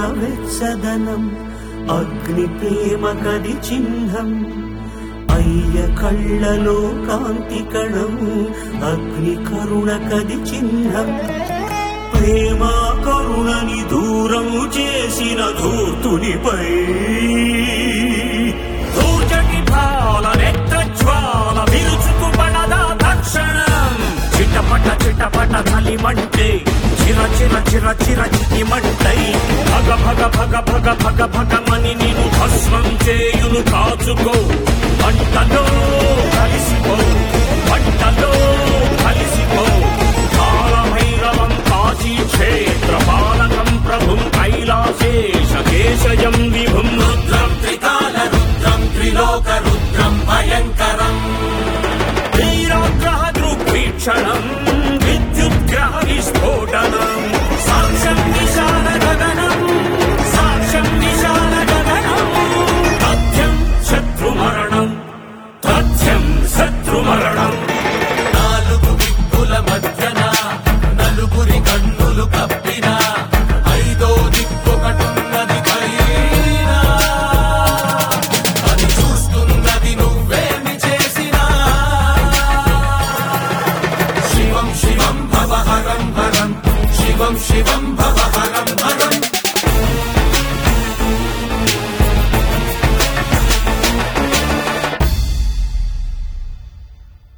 వెచ్చదనం అగ్ని ప్రేమ కది చిహ్నం అయ్య కళ్ళలో కాంతి కణం అగ్ని కరుణ కది చిహ్నం ప్రేమ కరుణని దూరం చేసిన ధూర్తునిపై దూచటి భాల నెత్రజ్వాల విరుచుకుపడదా తక్షణం చిటపట చిటపట నలిమంటే చిర చిర చిర చిర చిటిమంటై భగ భగ భగ భగ భగ భగమని నేను భస్మం చేయును కాచుకో మంటలో కలిసిపో మంటలో కలిసిపో కాలభైరవం కాశీ క్షేత్ర పాలకం ప్రభుం కైలాసేశ కేశయం విభుం రుద్రం త్రికాల రుద్రం త్రిలోక రుద్రం భయంకరం వీరాగ్రహ దృగ్వీక్షణం విద్యుద్గ్రహ విస్ఫోటనం సాక్ష్యం విశాల గగనం సాక్ష్యం విశాల గగనం తథ్యం శత్రుమరణం తథ్యం శత్రుమరణం నాలుగు దిక్కుల మధ్యన నలుగురి కన్నులు కప్పిన ఐదో దిక్కొకటున్నది పైన అది చూస్తున్నది నువ్వేమి చేసినా శివం శివం భవహరం హరం శివం శివం భవహరం